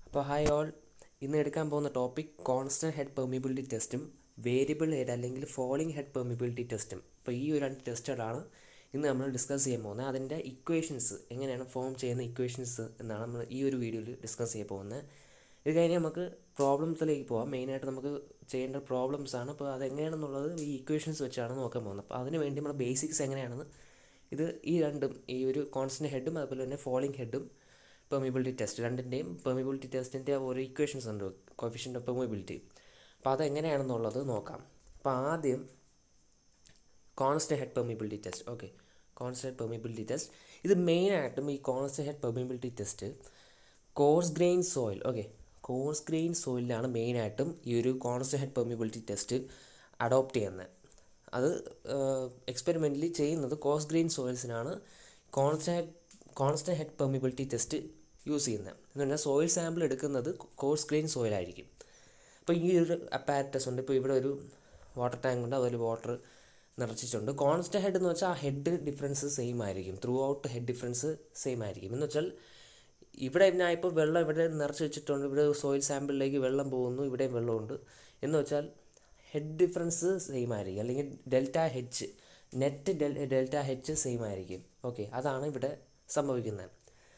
അപ്പോൾ hi all ഇന്ന് എടുക്കാൻ പോകുന്ന ടോപ്പിക് കോൺസ്റ്റൻറ്റ് ഹെഡ് പെർമിബിലിറ്റി ടെസ്റ്റും വേരിയബിൾ ഹെഡ് അല്ലെങ്കിൽ ഫോളിംഗ് ഹെഡ് പെർമിബിലിറ്റി ടെസ്റ്റും അപ്പോൾ ഈ ഒരു രണ്ട് ടെസ്റ്റുകളാണ് ഇന്ന് നമ്മൾ ഡിസ്കസ് ചെയ്യാൻ പോകുന്നത് അതിൻ്റെ ഇക്വേഷൻസ് എങ്ങനെയാണ് ഫോം ചെയ്യുന്ന ഇക്വേഷൻസ് എന്നാണ് നമ്മൾ ഈ ഒരു വീഡിയോയിൽ ഡിസ്കസ് ചെയ്യാൻ പോകുന്നത് ഇത് കഴിഞ്ഞ് നമുക്ക് പ്രോബ്ലംസിലേക്ക് പോകാം മെയിനായിട്ട് നമുക്ക് ചെയ്യേണ്ട പ്രോബ്ലംസ് ആണ് അപ്പോൾ അതെങ്ങനെയാണെന്നുള്ളത് ഈ ഇക്വേഷൻസ് വെച്ചാണ് നോക്കാൻ പോകുന്നത് അപ്പോൾ അതിന് വേണ്ടി നമ്മൾ ബേസിക്സ് എങ്ങനെയാണെന്ന് ഇത് ഈ രണ്ടും ഈ ഒരു കോൺസ്റ്റൻറ്റ് ഹെഡും അതുപോലെ തന്നെ ഫോളിംഗ് ഹെഡും പെർമിബിലിറ്റി ടെസ്റ്റ് രണ്ടിൻ്റെയും പെർമിബിലിറ്റി ടെസ്റ്റിൻ്റെ ഓരോ ഇക്വേഷൻസ് ഉണ്ട് കോഫിഷ്യൻ്റ് ഓഫ് പെർമിബിലിറ്റി അപ്പോൾ അതെങ്ങനെയാണെന്നുള്ളത് നോക്കാം അപ്പോൾ ആദ്യം constant head permeability test okay constant permeability test ഇത് മെയിനായിട്ടും ഈ constant head permeability test coarse grain soil okay coarse grain സോയിലാണ് മെയിനായിട്ടും ഈ ഒരു constant head permeability test adopt ചെയ്യുന്നത് അത് എക്സ്പെരിമെൻ്റലി ചെയ്യുന്നത് കോഴ്സ് ഗ്രെയിൻ സോയിൽസിനാണ് constant constant head permeability test use ചെയ്യുന്നത് എന്ന് പറഞ്ഞാൽ സോയിൽ സാമ്പിൾ എടുക്കുന്നത് കോഴ്സ് ഗ്രെയിൻ സോയിലായിരിക്കും അപ്പോൾ ഈ ഒരു അപ്പാരറ്റസ് ഉണ്ട് ഇപ്പോൾ ഇവിടെ ഒരു വാട്ടർ ടാങ്ക് ഉണ്ട് അതുപോലെ വാട്ടർ നിറച്ചിട്ടുണ്ട് കോൺസ്റ്റൻറ്റ് ഹെഡ് എന്ന് വെച്ചാൽ ആ ഹെഡ് ഡിഫറൻസ് സെയിം ആയിരിക്കും throughout head difference same ആയിരിക്കും എന്ന് വെച്ചാൽ ഇവിടെ ഞാൻ ഇപ്പോൾ വെള്ളം ഇവിടെ നിറച്ച് വെച്ചിട്ടുണ്ട് ഇവിടെ സോയിൽ സാമ്പിളിലേക്ക് വെള്ളം പോകുന്നു ഇവിടെയും വെള്ളമുണ്ട് എന്ന് വെച്ചാൽ ഹെഡ് ഡിഫറൻസ് സെയിം ആയിരിക്കും അല്ലെങ്കിൽ delta H net del delta H same ആയിരിക്കും ഓക്കെ അതാണ് ഇവിടെ സംഭവിക്കുന്നത്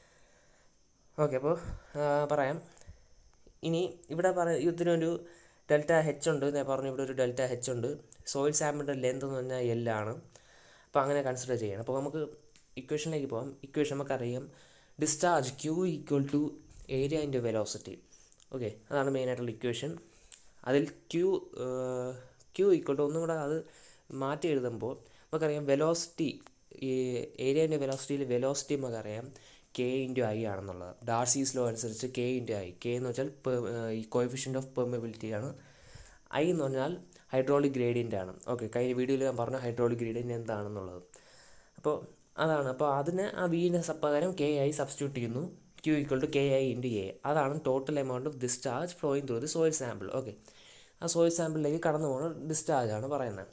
ഓക്കെ അപ്പോൾ പറയാം ഇനി ഇവിടെ പറ ഇതിനൊരു ഡെൽറ്റ ഹെച്ച് ഉണ്ട് ഞാൻ പറഞ്ഞു ഇവിടെ ഒരു ഡെൽറ്റ ഹെച്ച് ഉണ്ട് സോയിൽ സാമ്പിളിൻ്റെ ലെന്ത് എന്ന് പറഞ്ഞാൽ എല്ലാണ് അപ്പോൾ അങ്ങനെ കൺസിഡർ ചെയ്യണം അപ്പോൾ നമുക്ക് ഇക്വേഷനിലേക്ക് പോകാം ഇക്വേഷൻ നമുക്കറിയാം discharge Q equal to area into velocity okay അതാണ് മെയിനായിട്ടുള്ള ഇക്വേഷൻ അതിൽ ക്യൂ ക്യൂ ഈക്വൽ ടു ഒന്നും കൂടെ അത് മാറ്റി എഴുതുമ്പോൾ നമുക്കറിയാം വെലോസിറ്റി ഈ ഏരിയൻ്റെ വെലോസിറ്റിയിൽ വെലോസിറ്റി നമുക്കറിയാം കെ ഇൻറ്റു ഐ ആണെന്നുള്ളത് ഡാർസീസ് ലോ അനുസരിച്ച് കെ ഇൻറ്റു ഐ കെ എന്ന് വെച്ചാൽ ഈ കോയിഫിഷ്യൻ്റ് ഓഫ് പെർമിബിലിറ്റി ആണ് ഐ എന്ന് പറഞ്ഞാൽ ഹൈഡ്രോളിക് ഗ്രേഡിയൻ്റ് ആണ് ഓക്കെ കഴിഞ്ഞ വീഡിയോയിൽ ഞാൻ പറഞ്ഞ ഹൈഡ്രോളിക് ഗ്രേഡിയൻ്റ് എന്താണെന്നുള്ളത് അപ്പോൾ അതാണ് അപ്പോൾ അതിന് ആ വീൻ്റെ പകരം കെ ഐ സബ്സ്റ്റിറ്റ്യൂട്ട് ചെയ്യുന്നു Q equal to K I into A അതാണ് total amount of discharge flowing through the soil sample okay ആ സോയിൽ സാമ്പിളിലേക്ക് കടന്നു പോകുന്ന ഡിസ്ചാർജ് ആണ് പറയുന്നത്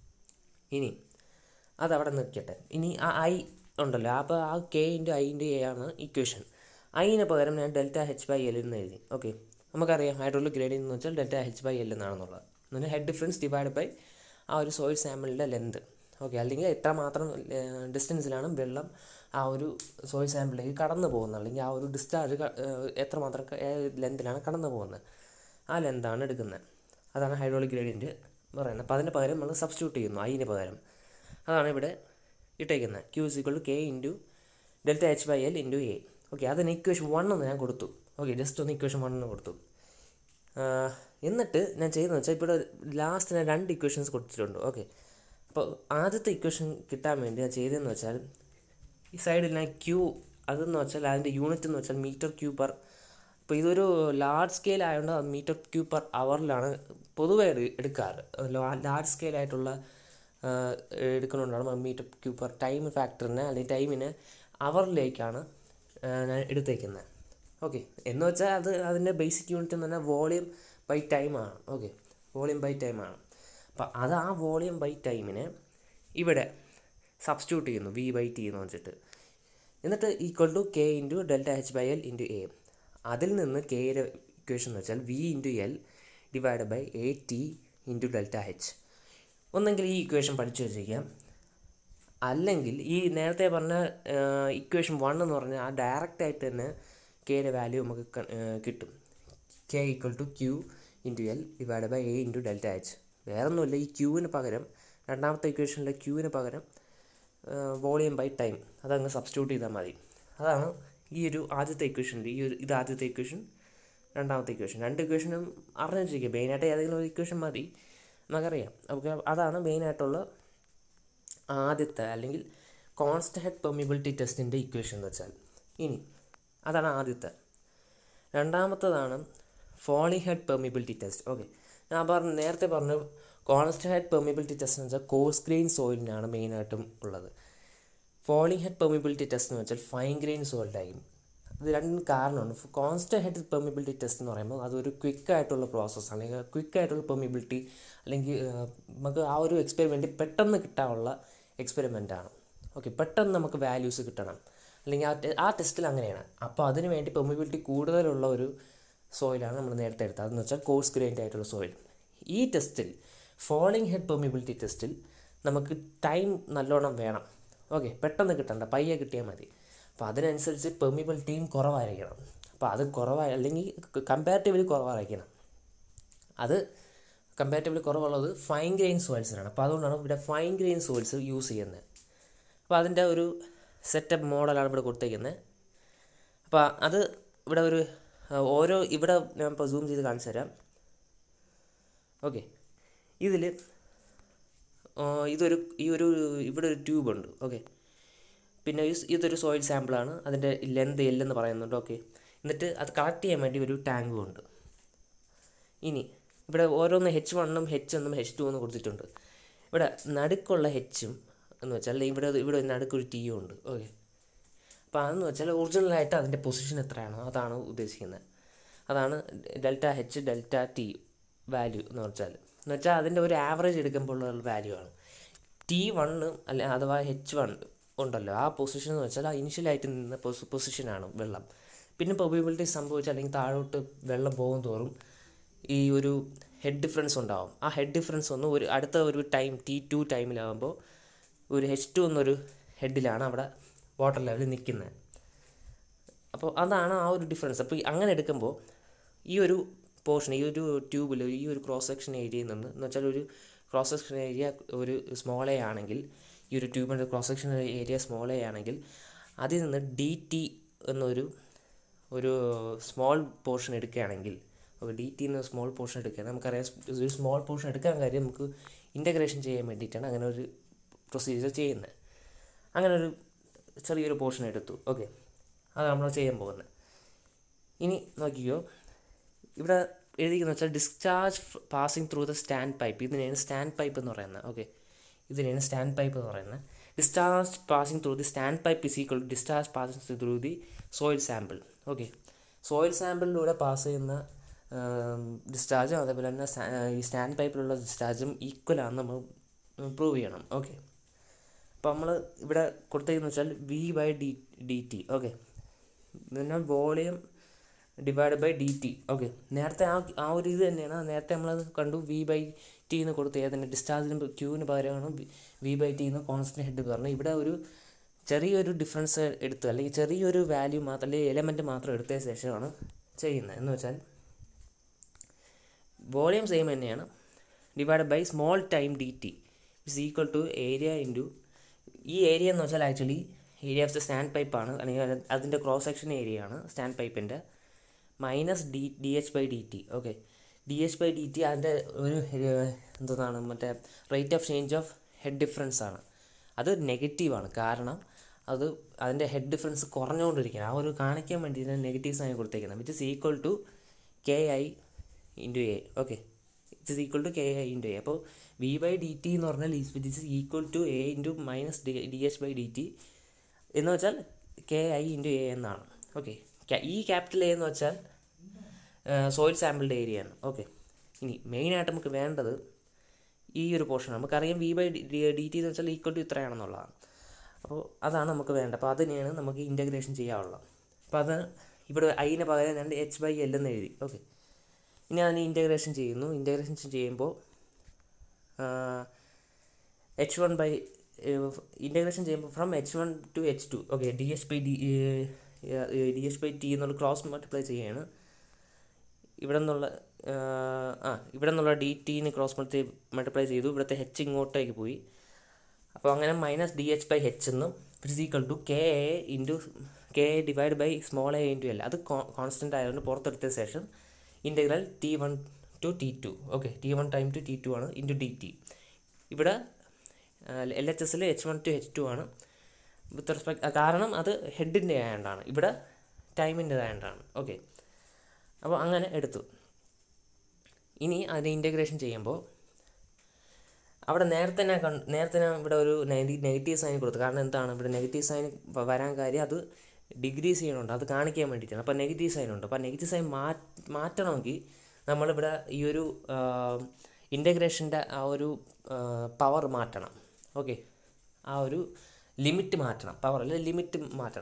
ഇനി അതവിടെ നിൽക്കട്ടെ ഇനി ആ ഐ ഉണ്ടല്ലോ അപ്പോൾ ആ K into I into A ആണ് ഇക്വേഷൻ ഐന് പകരം ഞാൻ ഡെൽറ്റ എച്ച് ബൈ എൽ എന്ന് എഴുതി ഓക്കെ നമുക്കറിയാം ഹൈഡ്രോളിക് ഗ്രേഡിയൻ എന്ന് വെച്ചാൽ ഡെൽറ്റ എച്ച് ബൈ എൽ എന്നാണെന്നുള്ളത് എന്ന് പറഞ്ഞാൽ ഹെഡ് ഡിഫറൻസ് ഡിവൈഡ് ബൈ ആ ഒരു സോയിൽ സാമ്പിളിൻ്റെ ലെന്ത് ഓക്കെ അല്ലെങ്കിൽ എത്ര മാത്രം ഡിസ്റ്റൻസിലാണ് വെള്ളം ആ ഒരു സോയിൽ സാമ്പിളിലേക്ക് കടന്നു പോകുന്നത് അല്ലെങ്കിൽ ആ ഒരു ഡിസ്ചാർജ് എത്രമാത്രം ലെന്തിലാണ് കടന്നു പോകുന്നത് ആ ലെന്താണ് എടുക്കുന്നത് അതാണ് ഹൈഡ്രോളിക് ഗ്രേഡിയൻറ്റ് പറയുന്നത് അപ്പോൾ അതിന് പകരം നമ്മൾ സബ്സ്റ്റിറ്റ്യൂട്ട് ചെയ്യുന്നു ഐന് പകരം അതാണ് ഇവിടെ ഇട്ടേക്കുന്നത് Q is equal to K into delta H by L into A okay അതിന് ഇക്വേഷൻ വൺ എന്ന് ഞാൻ കൊടുത്തു ഓക്കെ ജസ്റ്റ് ഒന്ന് ഇക്വേഷൻ വൺ എന്ന് കൊടുത്തു എന്നിട്ട് ഞാൻ ചെയ്യുന്നത് വെച്ചാൽ ഇവിടെ ലാസ്റ്റ് ഞാൻ രണ്ട് ഇക്വേഷൻസ് കൊടുത്തിട്ടുണ്ട് ഓക്കെ അപ്പോൾ ആദ്യത്തെ ഇക്വേഷൻ കിട്ടാൻ വേണ്ടി ഞാൻ ചെയ്തതെന്ന് വെച്ചാൽ ഈ സൈഡിൽ ഞാൻ ക്യൂ അതെന്ന് വെച്ചാൽ അതിൻ്റെ യൂണിറ്റ് എന്ന് വെച്ചാൽ മീറ്റർ ക്യൂ പെർ ഇപ്പോൾ ഇതൊരു ലാർജ് സ്കെയിൽ ആയതുകൊണ്ട് മീറ്റർ ക്യൂ പെർ അവറിലാണ് പൊതുവെ എടുക്കാറ് ലാർജ് സ്കെയിൽ ആയിട്ടുള്ള എടുക്കുന്നതുകൊണ്ടാണ് മീറ്റർ ക്യൂ പെർ ടൈം ഫാക്ടറിനെ അല്ലെങ്കിൽ ടൈമിനെ അവറിലേക്കാണ് ഞാൻ എടുത്തേക്കുന്നത് ഓക്കെ എന്ന് വെച്ചാൽ അത് അതിൻ്റെ ബേസിക് യൂണിറ്റ് എന്ന് പറഞ്ഞാൽ വോളിയം ബൈ ടൈമാണ് ഓക്കെ വോളിയം ബൈ ടൈമാണ് അപ്പം അത് ആ വോളിയം ബൈ ടൈമിനെ ഇവിടെ സബ്സ്റ്റിറ്റ്യൂട്ട് ചെയ്യുന്നു വി ബൈ ടി എന്ന് വെച്ചിട്ട് എന്നിട്ട് equal to K into delta H by L into A അതിൽ നിന്ന് കെയുടെ ഇക്വേഷൻ എന്ന് വെച്ചാൽ V into L divide by A T into delta H ഒന്നെങ്കിൽ ഈ ഇക്വേഷൻ പഠിച്ചു വെച്ചിരിക്കാം അല്ലെങ്കിൽ ഈ നേരത്തെ പറഞ്ഞ ഇക്വേഷൻ വൺ എന്ന് പറഞ്ഞാൽ ആ ഡയറക്റ്റ് ആയിട്ട് തന്നെ കെയുടെ വാല്യൂ നമുക്ക് കിട്ടും K equal to Q into L divide by A into delta H വേറൊന്നുമില്ല ഈ ക്യൂവിന് പകരം രണ്ടാമത്തെ ഇക്വേഷനിലെ ക്യൂവിന് പകരം വോളിയം ബൈ ടൈം അതങ്ങ് സബ്സ്റ്റിറ്റ്യൂട്ട് ചെയ്താൽ മതി അതാണ് ഈ ഒരു ആദ്യത്തെ ഇക്വേഷൻ്റെ ഈ ഒരു ഇത് ആദ്യത്തെ ഇക്വേഷൻ രണ്ടാമത്തെ ഇക്വേഷൻ രണ്ട് ഇക്വേഷനും അറിഞ്ഞു വെച്ചിരിക്കുക മെയിനായിട്ട് ഏതെങ്കിലും ഒരു ഇക്വേഷൻ മതി നമുക്കറിയാം ഓക്കെ അതാണ് മെയിനായിട്ടുള്ള ആദ്യത്തെ അല്ലെങ്കിൽ കോൺസ്റ്റ് ഹെഡ് പെർമിബിലിറ്റി ടെസ്റ്റിൻ്റെ ഇക്വേഷൻ എന്ന് വെച്ചാൽ ഇനി അതാണ് ആദ്യത്തെ രണ്ടാമത്തതാണ് falling head permeability test okay ഞാൻ പറഞ്ഞു നേരത്തെ പറഞ്ഞു കോൺസ്റ്റ് ഹെഡ് പെർമിബിലിറ്റി ടെസ്റ്റ് എന്ന് വെച്ചാൽ കോഴ്സ് ഗ്രെയിൻ സോയിലിനാണ് മെയിനായിട്ടും ഉള്ളത് ഫോളിംഗ് ഹെഡ് പെർമിബിലിറ്റി ടെസ്റ്റ് എന്ന് വെച്ചാൽ ഫൈൻ ഗ്രെയിൻ സോയിലായിരിക്കും ഇത് രണ്ടും കാരണമുണ്ട് കോൺസ്റ്റൻറ്റ് ഹെഡ് പെർമിബിലിറ്റി ടെസ്റ്റ് എന്ന് പറയുമ്പോൾ അതൊരു ക്വിക്ക് ആയിട്ടുള്ള പ്രോസസ്സ് അല്ലെങ്കിൽ ക്വിക്ക് ആയിട്ടുള്ള പെർമിബിലിറ്റി അല്ലെങ്കിൽ നമുക്ക് ആ ഒരു എക്സ്പെരിമെൻറ്റ് പെട്ടെന്ന് കിട്ടാനുള്ള എക്സ്പെരിമെൻ്റ് ആണ് ഓക്കെ പെട്ടെന്ന് നമുക്ക് വാല്യൂസ് കിട്ടണം അല്ലെങ്കിൽ ആ ടെ- ആ ടെസ്റ്റിൽ അങ്ങനെയാണ് അപ്പോൾ അതിന് വേണ്ടി പെർമിബിലിറ്റി കൂടുതലുള്ള ഒരു സോയിലാണ് നമ്മൾ നേരത്തെ എടുത്തത് അതെന്ന് വെച്ചാൽ കോഴ്സ് ഗ്രൈൻഡ് ആയിട്ടുള്ള സോയിൽ ഈ ടെസ്റ്റിൽ ഫോളിംഗ് ഹെഡ് പെർമിബിലിറ്റി ടെസ്റ്റിൽ നമുക്ക് ടൈം നല്ലോണം വേണം ഓക്കെ പെട്ടെന്ന് കിട്ടണ്ട പയ്യെ കിട്ടിയാൽ മതി അപ്പോൾ അതിനനുസരിച്ച് പെർമിബിലിറ്റിയും കുറവായിരിക്കണം അപ്പോൾ അത് കുറവായി അല്ലെങ്കിൽ കമ്പാരിറ്റീവ്ലി കുറവായിരിക്കണം അത് കമ്പാരിറ്റീവ്ലി കുറവുള്ളത് ഫൈൻ ഗ്രെയിൻ സോയിൽസിനാണ് അപ്പോൾ അതുകൊണ്ടാണ് ഇവിടെ ഫൈൻ ഗ്രെയിൻ സോയിൽസ് യൂസ് ചെയ്യുന്നത് അപ്പോൾ അതിൻ്റെ ഒരു സെറ്റപ്പ് മോഡലാണ് ഇവിടെ കൊടുത്തേക്കുന്നത് അപ്പോൾ അത് ഇവിടെ ഒരു ആ, ഓരോ ഇവിടെ ഞാൻ ഇപ്പോൾ സൂം ചെയ്ത് കാണിച്ചു തരാം ഓക്കെ ഇതിൽ ഇതൊരു ഈ ഒരു ഇവിടെ ഒരു ട്യൂബ് ഉണ്ട് ഓക്കെ പിന്നെ ഈ- ഇതൊരു സോയിൽ സാമ്പിളാണ് അതിൻ്റെ ലെന്ത് എൽ എന്ന് പറയുന്നുണ്ട് ഓക്കെ എന്നിട്ട് അത് കളക്ട് ചെയ്യാൻ വേണ്ടി ഒരു ടാങ്കും ഉണ്ട് ഇനി ഇവിടെ ഓരോന്ന് ഹെച്ച് വണ്ണും ഹെച്ച് എന്നും ഹെച്ച് ടു എന്നും കൊടുത്തിട്ടുണ്ട് ഇവിടെ നടുക്കുള്ള ഹെച്ചും എന്ന് വെച്ചാൽ ഇവിടെ ഇവിടെ നടുക്കൊരു ടീയും ഉണ്ട് ഓക്കെ അപ്പോൾ അതെന്ന് വെച്ചാൽ ഒറിജിനലായിട്ട് അതിൻ്റെ പൊസിഷൻ എത്രയാണോ അതാണ് ഉദ്ദേശിക്കുന്നത് അതാണ് delta H delta T value എന്ന് വെച്ചാൽ എന്ന് വെച്ചാൽ അതിൻ്റെ ഒരു ആവറേജ് എടുക്കുമ്പോൾ ഉള്ള വാല്യൂ ആണ് ടി വണ്ണ് അല്ലെ അഥവാ എച്ച് വൺ ഉണ്ടല്ലോ ആ പൊസിഷൻ എന്ന് വെച്ചാൽ ആ ഇനിഷ്യലായിട്ട് നിന്ന പൊസിഷനാണ് വെള്ളം പിന്നെ പ്രൊബിബിലിറ്റി സംഭവിച്ചാൽ അല്ലെങ്കിൽ താഴോട്ട് വെള്ളം പോകും തോറും ഈ ഒരു ഹെഡ് ഡിഫറൻസ് ഉണ്ടാവും ആ ഹെഡ് ഡിഫറൻസ് ഒന്ന് ഒരു അടുത്ത ഒരു ടൈം ടി ടു ടൈമിലാകുമ്പോൾ ഒരു എച്ച് ടു എന്നൊരു ഹെഡിലാണ് അവിടെ വാട്ടർ ലെവൽ നിൽക്കുന്നത് അപ്പോൾ അതാണ് ആ ഒരു ഡിഫറൻസ് അപ്പോൾ ഈ അങ്ങനെ എടുക്കുമ്പോൾ ഈ ഒരു പോർഷൻ ഈ ഒരു ട്യൂബിൽ ഈ ഒരു ക്രോസ് സെക്ഷൻ ഏരിയയിൽ നിന്ന് എന്ന് വെച്ചാൽ ഒരു ക്രോസ് സെക്ഷൻ ഏരിയ ഒരു സ്മോൾ എ ആണെങ്കിൽ ഈ ഒരു ട്യൂബിൻ്റെ cross section area small A ആണെങ്കിൽ അതിൽ നിന്ന് ഡി ടി എന്നൊരു ഒരു സ്മോൾ പോർഷൻ എടുക്കുകയാണെങ്കിൽ അപ്പോൾ ഡി ടി എന്ന സ്മോൾ പോർഷൻ എടുക്കുകയാണെങ്കിൽ നമുക്കറിയാം ഒരു സ്മോൾ പോർഷൻ എടുക്കാൻ കാര്യം നമുക്ക് ഇൻ്റഗ്രേഷൻ ചെയ്യാൻ വേണ്ടിയിട്ടാണ് അങ്ങനെ ഒരു പ്രൊസീജിയർ ചെയ്യുന്നത് അങ്ങനെ ഒരു ചെറിയൊരു പോർഷൻ എടുത്തു ഓക്കെ അതാണ് നമ്മൾ ചെയ്യാൻ പോകുന്നത് ഇനി നോക്കിക്കോ ഇവിടെ എഴുതിക്കുന്ന വെച്ചാൽ discharge passing through the stand pipe ഇതിനെയാണ് സ്റ്റാൻഡ് പൈപ്പ് എന്ന് പറയുന്നത് ഓക്കെ ഇതിനെയാണ് സ്റ്റാൻഡ് പൈപ്പ് എന്ന് പറയുന്നത് discharge passing through the stand pipe is equal to discharge passing through the soil sample okay soil സാമ്പിളിലൂടെ പാസ് ചെയ്യുന്ന ഡിസ്ചാർജും അതേപോലെ തന്നെ സാ- ഈ സ്റ്റാൻഡ് പൈപ്പിലുള്ള ഡിസ്ചാർജും ഈക്വൽ ആണെന്ന് നമ്മൾ പ്രൂവ് ചെയ്യണം ഓക്കെ അപ്പോൾ നമ്മൾ ഇവിടെ കൊടുത്തേക്കെന്ന് വെച്ചാൽ V by D D T okay പിന്നെ volume divide by D T okay നേരത്തെ ആ ആ ഒരു ഇത് തന്നെയാണ് നേരത്തെ നമ്മളത് കണ്ടു വി ബൈ ടി എന്ന് കൊടുത്ത് ഏതിൻ്റെ ഡിസ്ചാർജിന് ക്യൂവിന് പകരമാണ് വി ബൈ ടി എന്ന് കോൺസ്റ്റന്റ് ഹെഡ് പറഞ്ഞു ഇവിടെ ഒരു ചെറിയൊരു ഡിഫറൻസ് എടുത്ത് അല്ലെങ്കിൽ ചെറിയൊരു വാല്യൂ മാത്രം അല്ലെങ്കിൽ എലമെൻറ്റ് മാത്രം എടുത്തതിന് ശേഷമാണ് ചെയ്യുന്നത് എന്ന് വെച്ചാൽ വോളിയം സെയിം തന്നെയാണ് divide by small time D T is equal to area into ഈ ഏരിയ എന്ന് വെച്ചാൽ actually area of the stand പൈപ്പാണ് അല്ലെങ്കിൽ അത് അതിൻ്റെ ക്രോസ് സെക്ഷൻ ഏരിയ ആണ് സ്റ്റാൻഡ് പൈപ്പിൻ്റെ minus D D H by D T okay D H by D T അതിൻ്റെ ഒരു ഏഹ്, എന്താണ് മറ്റേ rate of change of head difference ആണ് അത് നെഗറ്റീവാണ് കാരണം അത് അതിൻ്റെ ഹെഡ് ഡിഫറൻസ് കുറഞ്ഞുകൊണ്ടിരിക്കുകയാണ് ആ ഒരു കാണിക്കാൻ വേണ്ടി നെഗറ്റീവ് സൈൻ കൊടുത്തേക്കുന്നത് which is equal to K I into A okay it is equal to K I into A അപ്പോൾ വി ബൈ ഡി ടി എന്ന് പറഞ്ഞാൽ which is equal to A into minus D D H by D T എന്ന് വെച്ചാൽ K I into A എന്നാണ് okay ഈ capital A എന്ന് വെച്ചാൽ soil സാമ്പിളിൻ്റെ ഏരിയ ആണ് ഓക്കെ ഇനി മെയിനായിട്ട് നമുക്ക് വേണ്ടത് ഈ ഒരു പോർഷൻ നമുക്കറിയാം വി ബൈ ഡി ടി എന്ന് വെച്ചാൽ ഈക്വൽ ടു ഇത്രയാണെന്നുള്ളതാണ് അപ്പോൾ അതാണ് നമുക്ക് വേണ്ടത് അപ്പോൾ അതിനെയാണ് നമുക്ക് ഇൻ്റഗ്രേഷൻ ചെയ്യാനുള്ളത് അപ്പോൾ അത് ഇവിടെ ഐന് പകരം രണ്ട് എച്ച് ബൈ എൽ എന്ന് എഴുതി ഓക്കെ ഇനി അതിന് ഇൻ്റഗ്രേഷൻ ചെയ്യുന്നു ഇൻ്റഗ്രേഷൻ ചെയ്യുമ്പോൾ എച്ച് വൺ ബൈ ഇൻ്റഗ്രേഷൻ ചെയ്യുമ്പോൾ from H one to H two okay D H by D D H by T എന്നുള്ള ക്രോസ് മൾട്ടിപ്ലൈ ചെയ്യുകയാണ് ഇവിടെ നിന്നുള്ള ആ ഇവിടെ നിന്നുള്ള ഡി ടീന് ക്രോസ് മൾട്ടി മൾട്ടിപ്ലൈ ചെയ്തു ഇവിടുത്തെ ഹെച്ച് ഇങ്ങോട്ടേക്ക് പോയി അപ്പോൾ അങ്ങനെ minus D H by H എന്നും it equal to K A into K A divide by small A into L അത് കോൺസ്റ്റൻ്റ് ആയതുകൊണ്ട് പുറത്തെടുത്ത ശേഷം integral T one to T two okay T one time to T two ആണ് into D T ഇവിടെ L H എസിൽ H one to H two ആണ് with respect കാരണം അത് ഹെഡിൻ്റെ ആയതുകൊണ്ടാണ് ഇവിടെ ടൈമിൻ്റെ ആയതുകൊണ്ടാണ് ഓക്കെ അപ്പോൾ അങ്ങനെ എടുത്തു ഇനി അതിനെ ഇൻ്റഗ്രേഷൻ ചെയ്യുമ്പോൾ അവിടെ നേരത്തെ ഞാൻ കൺ നേരത്തെ ഞാൻ ഇവിടെ ഒരു നെഗറ്റീവ് സൈൻ കൊടുത്തു കാരണം എന്താണ് ഇവിടെ നെഗറ്റീവ് സൈൻ വരാൻ കാര്യം അത് ഡിഗ്രീസ് ചെയ്യണുണ്ട് അത് കാണിക്കാൻ വേണ്ടിയിട്ടാണ് അപ്പോൾ നെഗറ്റീവ് സൈൻ ഉണ്ട് അപ്പോൾ നെഗറ്റീവ് സൈൻ മാറ്റണമെങ്കിൽ നമ്മളിവിടെ ഈ ഒരു ഇൻ്റഗ്രേഷൻ്റെ ആ ഒരു പവർ മാറ്റണം ഓക്കെ ആ ഒരു ലിമിറ്റ് മാറ്റണം പവർ അല്ല ലിമിറ്റ് മാറ്റണം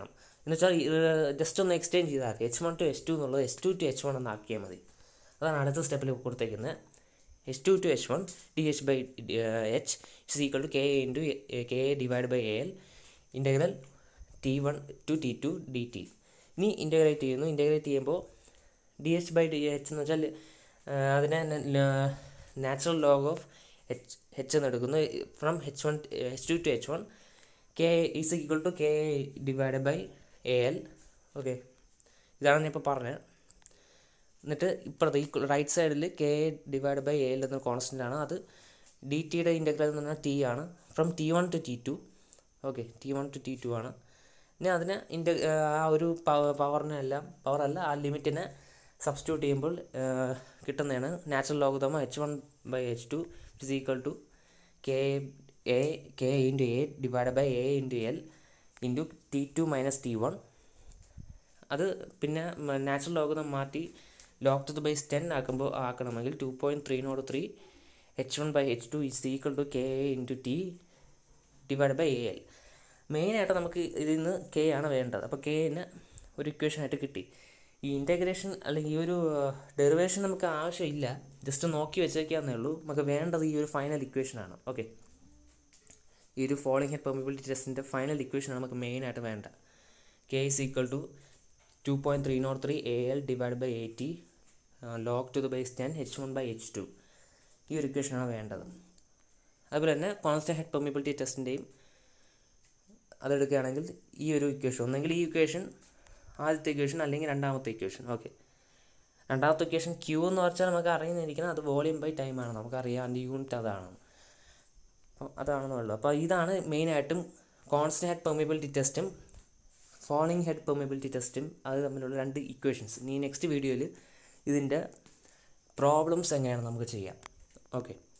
എന്ന് വെച്ചാൽ ജസ്റ്റ് ഒന്ന് എക്സ്റ്റെൻഡ് ചെയ്താൽ മതി H one to H two എന്നുള്ളത് H two to H one എന്ന് ആക്കിയാൽ മതി അതാണ് അടുത്ത സ്റ്റെപ്പിൽ കൊടുത്തേക്കുന്നത് H two to H one D H by H is equal to K A into K A divide by A L integral T one to T two D T ഇനി integrate ചെയ്യുന്നു integrate ചെയ്യുമ്പോൾ D H by D H എന്ന് വെച്ചാൽ അതിനെ natural log of H H എന്ന് എടുക്കുന്നു from H one H two to H one K is equal to K divide by A L okay ഇതാണ് ഞാൻ ഇപ്പോൾ പറഞ്ഞത് എന്നിട്ട് ഇപ്പുറത്ത് ഈ റൈറ്റ് സൈഡിൽ K divide by A L എന്ന കോൺസ്റ്റൻ്റ് ആണ് അത് ഡി ടിയുടെ ഇൻ്റഗ്രൽ എന്ന് പറഞ്ഞാൽ ടി ആണ് from T one to T two okay T one to T two ആണ് ഇനി അതിന് ഇൻ്റ ആ ഒരു പവറിനെ എല്ലാം പവറല്ല ആ ലിമിറ്റിനെ സബ്സ്റ്റിറ്റ്യൂട്ട് ചെയ്യുമ്പോൾ കിട്ടുന്നതാണ് നാച്ചുറൽ ലോഗതമ H one by H two is equal to K A K into A divide by A into L into T two minus T one അത് പിന്നെ നാച്ചുറൽ ലോഗതം മാറ്റി log to the base ten ആക്കുമ്പോൾ ആക്കണമെങ്കിൽ two point three nought three H one by H two is equal to K A into T divide by A L മെയിനായിട്ട് നമുക്ക് ഇതിൽ നിന്ന് കെ ആണ് വേണ്ടത് അപ്പോൾ കെന് ഒരു ഇക്വേഷൻ ആയിട്ട് കിട്ടി ഈ ഇൻറ്റഗ്രേഷൻ അല്ലെങ്കിൽ ഈ ഒരു ഡെറിവേഷൻ നമുക്ക് ആവശ്യമില്ല ജസ്റ്റ് നോക്കി വെച്ചേക്കാന്നേ ഉള്ളൂ നമുക്ക് വേണ്ടത് ഈ ഒരു ഫൈനൽ ഇക്വേഷനാണ് ഓക്കെ ഈ ഒരു ഫോളിംഗ് ഹെഡ് പെർമിബിലിറ്റി ടെസ്റ്റിൻ്റെ ഫൈനൽ ഇക്വേഷനാണ് നമുക്ക് മെയിനായിട്ട് വേണ്ട K is equal to two point three nought three A L divide by A T log to the base ten H one by H two ഈ ഒരു ഇക്വേഷനാണ് വേണ്ടത് അതുപോലെ തന്നെ കോൺസ്റ്റൻറ്റ് ഹെഡ് പെർമിബിലിറ്റി ടെസ്റ്റിൻ്റെയും അതെടുക്കുകയാണെങ്കിൽ ഈ ഒരു ഇക്വേഷൻ ഒന്നെങ്കിൽ ഈ ഇക്വേഷൻ ആദ്യത്തെ ഇക്വേഷൻ അല്ലെങ്കിൽ രണ്ടാമത്തെ ഇക്വേഷൻ ഓക്കെ രണ്ടാമത്തെ ഇക്വേഷൻ ക്യൂ എന്ന് വെച്ചാൽ നമുക്ക് അറിയുന്നിരിക്കണം അത് വോളിയം ബൈ ടൈമാണ് നമുക്കറിയാം അതിൻ്റെ യൂണിറ്റ് അതാണ് അപ്പം അതാണെന്നുള്ളൂ അപ്പോൾ ഇതാണ് മെയിനായിട്ടും കോൺസ്റ്റൻറ്റ് ഹെഡ് പെർമിബിലിറ്റി ടെസ്റ്റും ഫോളിംഗ് ഹെഡ് പെർമിബിലിറ്റി ടെസ്റ്റും അത് തമ്മിലുള്ള രണ്ട് ഇക്വേഷൻസ് ഇനി നെക്സ്റ്റ് വീഡിയോയിൽ ഇതിൻ്റെ പ്രോബ്ലംസ് എങ്ങനെയാണ് നമുക്ക് ചെയ്യാം ഓക്കെ